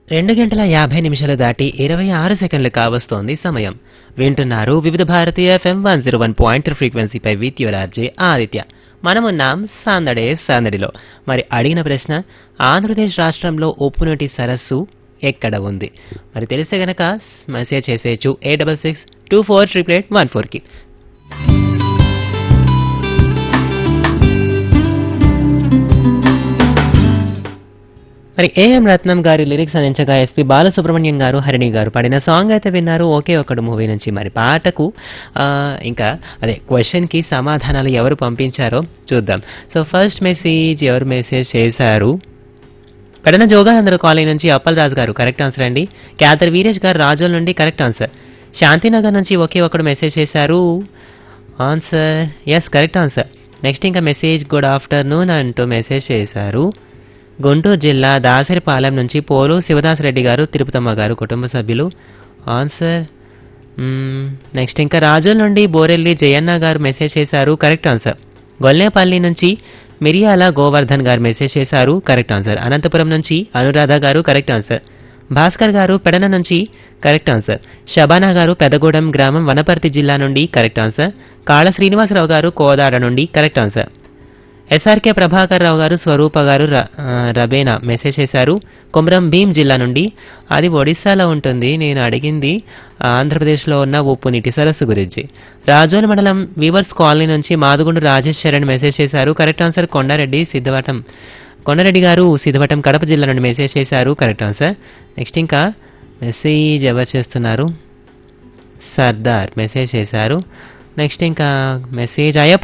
రెండు గంటల యాభై నిమిషాలు దాటి ఇరవై ఆరు సెకండ్లు కావస్తోంది సమయం వింటున్నారు వివిధ భారతీయ FM one zero one point ఫ్రీక్వెన్సీపై విత్ యువర్ ఆర్జే ఆదిత్య మనమున్నాం సాందడే సాందడిలో మరి అడిగిన ప్రశ్న ఆంధ్రప్రదేశ్ రాష్ట్రంలో ఉప్పునీటి సరస్సు ఎక్కడ ఉంది మరి తెలిస్తే గనక మెసేజ్ చేసేయచ్చు ఏ double six two four triple eight one ఫోర్కి మరి ఏఎం రత్నం గారి లిరిక్స్ అందించగా ఎస్పి బాలసుబ్రహ్మణ్యం గారు హరిణి గారు పాడిన సాంగ్ అయితే విన్నారు ఒకే ఒక్కడు మూవీ నుంచి మరి పాటకు ఆ, ఇంకా అదే క్వశ్చన్కి సమాధానాలు ఎవరు పంపించారో చూద్దాం సో ఫస్ట్ మెసేజ్ ఎవరు మెసేజ్ చేశారు పెడన జోగానందర కాలనీ నుంచి అప్పల్ రాజు గారు కరెక్ట్ ఆన్సర్ అండి క్యాదర్ వీరేష్ గారు రాజోల్ నుండి కరెక్ట్ ఆన్సర్ శాంతినగర్ నుంచి ఒకే ఒకడు మెసేజ్ చేశారు answer yes correct answer next ఇంకా మెసేజ్ గుడ్ ఆఫ్టర్నూన్ అంటూ మెసేజ్ చేశారు గుంటూరు జిల్లా దాసరిపాలెం నుంచి పోలు శివదాసరెడ్డి గారు తిరుపతమ్మ గారు కుటుంబ సభ్యులు ఆన్సర్ నెక్స్ట్ ఇంకా రాజుల నుండి బోరెల్లి జయన్న గారు మెసేజ్ చేశారు కరెక్ట్ ఆన్సర్ గొల్లేపల్లి నుంచి మిరియాల గోవర్ధన్ గారు మెసేజ్ చేశారు కరెక్ట్ ఆన్సర్ అనంతపురం నుంచి అనురాధ గారు కరెక్ట్ ఆన్సర్ భాస్కర్ గారు పెడన నుంచి కరెక్ట్ ఆన్సర్ షబానా గారు పెదగూడెం గ్రామం వనపర్తి జిల్లా నుండి కరెక్ట్ ఆన్సర్ కాళ శ్రీనివాసరావు గారు కోదాడ నుండి correct answer SRK Prabhakar Rao గారు స్వరూప గారు ర- ఆ, రబేనా మెసేజ్ చేశారు కొమరం భీం జిల్లా నుండి అది ఒడిస్సాలో ఉంటుంది నేను అడిగింది ఆంధ్రప్రదేశ్లో ఉన్న ఉప్పు నీటి సరస్సు గురించి రాజోల్ మండలం వీవర్స్ కాలనీ నుంచి మాదుగుండు రాజేష్ చరణ్ మెసేజ్ చేశారు కరెక్ట్ ఆన్సర్ కొండారెడ్డి సిద్ధవటం కొండారెడ్డి గారు సిద్ధవటం కడప జిల్లా నుండి మెసేజ్ చేశారు కరెక్ట్ ఆన్సర్ నెక్స్ట్ ఇంకా మెసేజ్ ఎవరు చేస్తున్నారు సర్దార్ మెసేజ్ చేశారు నెక్స్ట్ ఇంకా మెసేజ్ అయ్యప్ప